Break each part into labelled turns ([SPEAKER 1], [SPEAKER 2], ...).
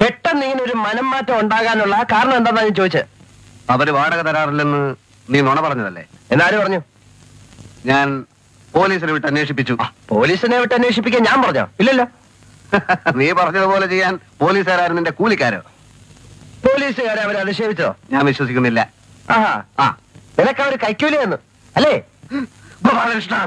[SPEAKER 1] പെട്ടെന്ന് ഇങ്ങനെ ഒരു മനം മാറ്റം ഉണ്ടാകാനുള്ള കാരണം എന്താണെന്നാ ഞാൻ ചോദിച്ചത്
[SPEAKER 2] അവര് വാടക തരാറില്ലെന്ന് നീ നുണ പറഞ്ഞതല്ലേ
[SPEAKER 1] എന്നാരും പറഞ്ഞു
[SPEAKER 2] ഞാൻ പോലീസിനെ വിട്ട് അന്വേഷിപ്പിച്ചു
[SPEAKER 1] പോലീസിനെ വിട്ട് അന്വേഷിപ്പിക്കാൻ ഞാൻ പറഞ്ഞോ ഇല്ലല്ലോ
[SPEAKER 2] നീ പറഞ്ഞതുപോലെ ചെയ്യാൻ പോലീസുകാരും നിന്റെ കൂലിക്കാരോ
[SPEAKER 1] പോലീസുകാരെ അവരെ അധിക്ഷേപിച്ചോ
[SPEAKER 2] ഞാൻ വിശ്വസിക്കുന്നില്ല
[SPEAKER 1] ആഹാ
[SPEAKER 2] ആ
[SPEAKER 1] നിനക്ക് അവര് കൈക്കൂലി തന്നു അല്ലേ
[SPEAKER 2] ഗോപാലകൃഷ്ണ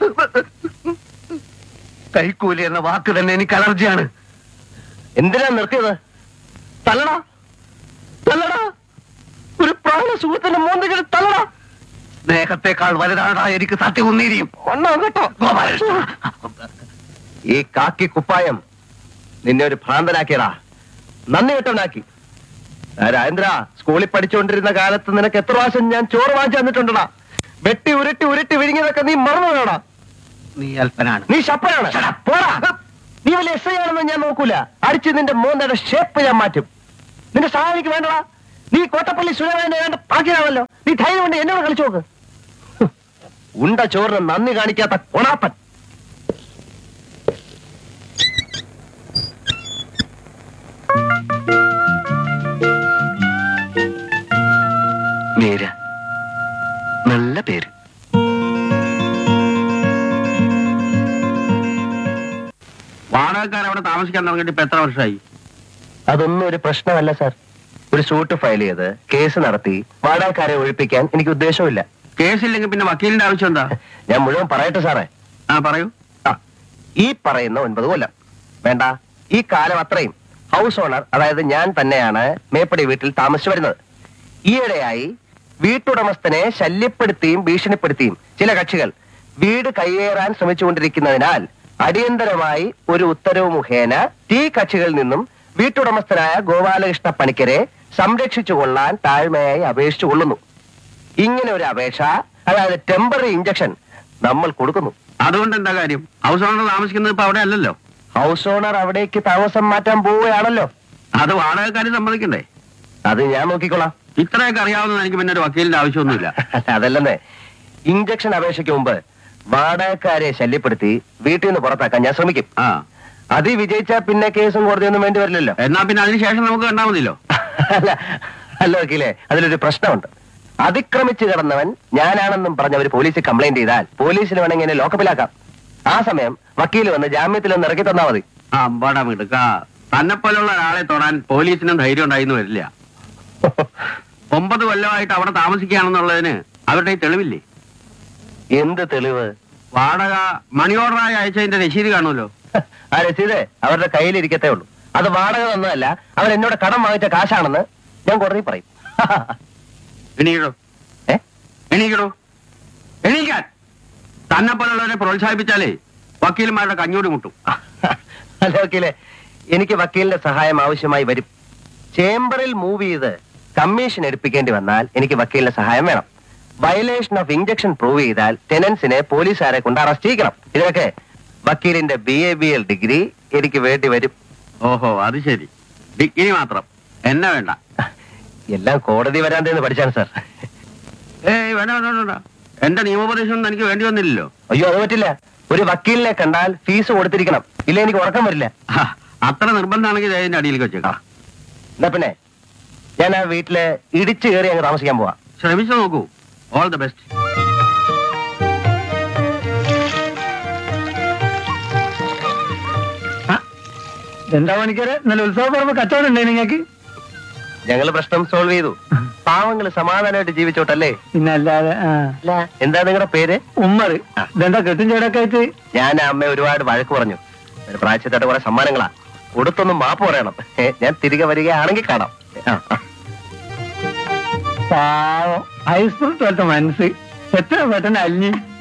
[SPEAKER 2] കൈക്കൂലി എന്ന വാക്ക് തന്നെ എനിക്ക് അലർജിയാണ്
[SPEAKER 1] എന്തിനാ നിർത്തിയത് തല്ലടാ തല്ലടാ ഒരു പ്രാണ സുഹൃത്തിന്റെ മോന്തികൾ തല്ലടാ
[SPEAKER 2] സ്നേഹത്തെക്കാൾ വലുതാണാ എനിക്ക് സത്യകുന്നീരിയും
[SPEAKER 1] ഒന്നോ കേട്ടോ
[SPEAKER 2] ഗോപാലകൃഷ്ണ
[SPEAKER 1] ഈ കാക്കി കുപ്പായം നിന്നെ ഒരു ഭ്രാന്തനാക്കിയടാ നന്ദി കെട്ടവനാക്കി ആ രാജേന്ദ്ര സ്കൂളിൽ പഠിച്ചുകൊണ്ടിരുന്ന കാലത്ത് നിനക്ക് എത്ര പ്രാവശ്യം ഞാൻ ചോറ് വാങ്ങിച്ചു തന്നിട്ടുണ്ടടാ വെട്ടി ഉരുട്ടി ഉരുട്ടി വിഴുങ്ങിയതൊക്കെ നീ മറന്നു വേണടാ
[SPEAKER 2] നീ അല്പനാണ്
[SPEAKER 1] നീ ശപ്പനാണ് പോടാ നീ വലിയ എസ് ഐ ആണെന്ന് ഞാൻ നോക്കൂല അടിച്ച് നിന്റെ മോന്തയുടെ ഷേപ്പ് ഞാൻ മാറ്റും നിന്റെ സഹായം എനിക്ക് വേണ്ടടാ നീ കോട്ടപ്പള്ളി സുരേന്ദ്രനെ വേണ്ട പാക്കിയാണല്ലോ നീ ധൈര്യം കൊണ്ട് എന്നോട് കളിച്ചു നോക്ക് ഹ്. ഉണ്ട ചോറിന് നന്ദി കാണിക്കാത്ത കൊണാപ്പൻ
[SPEAKER 2] മീര നല്ല പേര് വാടകക്കാർ അവിടെ താമസിക്കാൻ തുടങ്ങിയിട്ട് ഇപ്പൊ എത്ര വർഷമായി
[SPEAKER 1] അതൊന്നും ഒരു പ്രശ്നമല്ല സാർ ഒരു സൂട്ട് ഫയൽ ചെയ്ത് കേസ് നടത്തി വാടകക്കാരെ ഒഴിപ്പിക്കാൻ എനിക്ക് ഉദ്ദേശമില്ല
[SPEAKER 2] കേസില്ലെങ്കിൽ പിന്നെ വക്കീലിന്റെ ആവശ്യം എന്താ
[SPEAKER 1] ഞാൻ മുഴുവൻ പറയട്ടെ സാറേ
[SPEAKER 2] ആ പറയൂ
[SPEAKER 1] ആ, ഈ പറയുന്ന ഒൻപത് കൊല്ലം വേണ്ട ഈ കാലം അത്രയും ഹൗസ് ഓണർ അതായത് ഞാൻ തന്നെയാണ് മേപ്പടി വീട്ടിൽ താമസിച്ചു വരുന്നത് ഈയിടെയായി വീട്ടുടമസ്ഥനെ ശല്യപ്പെടുത്തിയും ഭീഷണിപ്പെടുത്തിയും ചില കക്ഷികൾ വീട് കയ്യേറാൻ ശ്രമിച്ചുകൊണ്ടിരിക്കുന്നതിനാൽ അടിയന്തരമായി ഒരു ഉത്തരവ് മുഖേന ഈ കക്ഷികളിൽ നിന്നും വീട്ടുടമസ്ഥനായ ഗോപാലകൃഷ്ണ പണിക്കരെ സംരക്ഷിച്ചുകൊള്ളാൻ താഴ്മയായി അപേക്ഷിച്ചു കൊള്ളുന്നു ഇങ്ങനെ ഒരു അപേക്ഷ അതായത് ടെമ്പററി ഇഞ്ചക്ഷൻ നമ്മൾ കൊടുക്കുന്നു
[SPEAKER 2] അതുകൊണ്ട് എന്താ കാര്യം ഹൗസ് ഓണർ താമസിക്കുന്നത് ഇപ്പൊ അവിടെ അല്ലല്ലോ
[SPEAKER 1] ഹൗസ് ഓണർ അവിടേക്ക് താമസം മാറ്റാൻ പോവുകയാണല്ലോ
[SPEAKER 2] അത് വാടകക്കാർ സമ്മതിക്കണ്ടേ
[SPEAKER 1] അത് ഞാൻ നോക്കിക്കോളാം
[SPEAKER 2] ഇത്രയൊക്കെ അറിയാവുന്ന എനിക്ക് പിന്നെ ഒരു വക്കീലിന്റെ ആവശ്യമൊന്നുമില്ല
[SPEAKER 1] അതല്ലെന്നേ ഇഞ്ചക്ഷൻ അപേക്ഷയ്ക്ക് മുമ്പ് വാടകക്കാരെ ശല്യപ്പെടുത്തി വീട്ടിൽ നിന്ന് പുറത്താക്കാൻ ഞാൻ ശ്രമിക്കും
[SPEAKER 2] ആ
[SPEAKER 1] അത് വിജയിച്ചാൽ പിന്നെ കേസും കോടതിയൊന്നും വേണ്ടി വരില്ലല്ലോ
[SPEAKER 2] എന്നാ പിന്നെ അതിനുശേഷം നമുക്ക് കണ്ടാ മതിയല്ലോ
[SPEAKER 1] അല്ല അല്ല വക്കീലേ അതിലൊരു പ്രശ്നമുണ്ട് അതിക്രമിച്ചു കിടന്നവൻ ഞാനാണെന്നും പറഞ്ഞ് അവർ പോലീസിൽ കംപ്ലൈന്റ് ചെയ്താൽ പോലീസിന് വേണമെങ്കിൽ എന്നെ ലോക്കപ്പിലാക്കാം ആ സമയം വക്കീൽ വന്ന് ജാമ്യത്തിൽ ഒന്ന് ഇറക്കി തന്നാ മതി
[SPEAKER 2] ആ അമ്പാടാ മിടുക്ക തന്നെ പോലുള്ള ഒരാളെ തൊടാൻ പോലീസിനും ധൈര്യം ഉണ്ടായിന്ന് വരില്ല ഒമ്പത് കൊല്ലമായിട്ട് അവിടെ താമസിക്കുകയാണെന്നുള്ളതിന് അവരുടെ ഈ തെളിവില്ലേ
[SPEAKER 1] എന്ത് തെളിവ്
[SPEAKER 2] വാടക മണി ഓർഡറായി അയച്ചതിന്റെ രശീത് കാണുമല്ലോ
[SPEAKER 1] ആ രസീത് അവരുടെ കയ്യിലിരിക്കത്തേ ഉള്ളൂ അത് വാടക തന്നതല്ല അവരെന്നോട് കടം വാങ്ങിച്ച കാശാണെന്ന് ഞാൻ കോടതി പറയും
[SPEAKER 2] എണീക്കടോ
[SPEAKER 1] ഏ
[SPEAKER 2] എണീക്കടോ എണീക്കാൻ തന്നെ പോലുള്ളവരെ പ്രോത്സാഹിപ്പിച്ചാലേ വക്കീലന്മാരുടെ കഞ്ഞൂടി മുട്ടും
[SPEAKER 1] അല്ല വക്കീലെ എനിക്ക് വക്കീലിന്റെ സഹായം ആവശ്യമായി വരും ചേംബറിൽ മൂവ് ചെയ്ത് കമ്മീഷൻ എടുപ്പിക്കേണ്ടി വന്നാൽ എനിക്ക് വക്കീലിന്റെ സഹായം വേണം വയലേഷൻ ഓഫ് ഇഞ്ചക്ഷൻ പ്രൂവ് ചെയ്താൽ ടെനൻസിനെ പോലീസുകാരെ കൊണ്ട് അറസ്റ്റ് ചെയ്യിക്കണം ഇതൊക്കെ വക്കീലിന്റെ B A B L degree എനിക്ക് വേണ്ടി വരും
[SPEAKER 2] ഓഹോ അത് ശരി ഡിഗ്രി മാത്രം എന്നെ വേണ്ട
[SPEAKER 1] എല്ലാം കോടതി വരാണ്ടെന്ന് പഠിച്ചാണ് സാർ
[SPEAKER 2] ഏയ് വേണ്ട വേണ്ട വേണ്ട, വേണ്ട എന്റെ നിയമോപദേശം ഒന്നും എനിക്ക് വേണ്ടി വന്നില്ലല്ലോ
[SPEAKER 1] അയ്യോ അത് പറ്റില്ല ഒരു വക്കീലിനെ കണ്ടാൽ ഫീസ് കൊടുത്തിരിക്കണം ഇല്ല എനിക്ക് ഉറക്കം വരില്ല
[SPEAKER 2] ഹ, അത്ര നിർബന്ധമാണെങ്കിൽ അതിന്റെ അടിയിലേക്ക് വെച്ചേക്കാം
[SPEAKER 1] എന്നാ പിന്നെ ഞാൻ ആ വീട്ടില് ഇടിച്ചു കയറി അങ്ങ് താമസിക്കാൻ പോവാ
[SPEAKER 2] ശ്രമിച്ചു നോക്കൂ ഓൾ ദ ബെസ്റ്റ്
[SPEAKER 3] എന്താ പണിക്കരെ നല്ല ഉത്സവ പറമ്പ് കച്ചവടം ഉണ്ടേ നിങ്ങൾക്ക്
[SPEAKER 1] ഞങ്ങൾ പ്രശ്നം സോൾവ് ചെയ്തു പാവങ്ങൾ സമാധാനമായിട്ട് ജീവിച്ചോട്ടല്ലേ
[SPEAKER 3] പിന്നെ അല്ലാതെ ആ.
[SPEAKER 1] അല്ല എന്താ നിങ്ങളുടെ പേര്
[SPEAKER 3] ഉമ്മറ് ഇതെന്താ കെട്ടും ചേടൊക്കെ ആയിട്ട്
[SPEAKER 1] ഞാൻ ആ അമ്മ ഒരുപാട് വഴക്ക് പറഞ്ഞു ഒരു പ്രായച്ചത്തായിട്ട് കുറെ സമ്മാനങ്ങളാ കൊടുത്തൊന്നും മാപ്പ് പറയണം ഏ, ഞാൻ തിരികെ വരികയാണെങ്കിൽ കാണാം ആ, ആ.
[SPEAKER 3] പാവം ഹൈസ്കൂൾ തോറ്റ മനസ്സ് എത്ര പെട്ടെന്ന് അലിഞ്ഞ്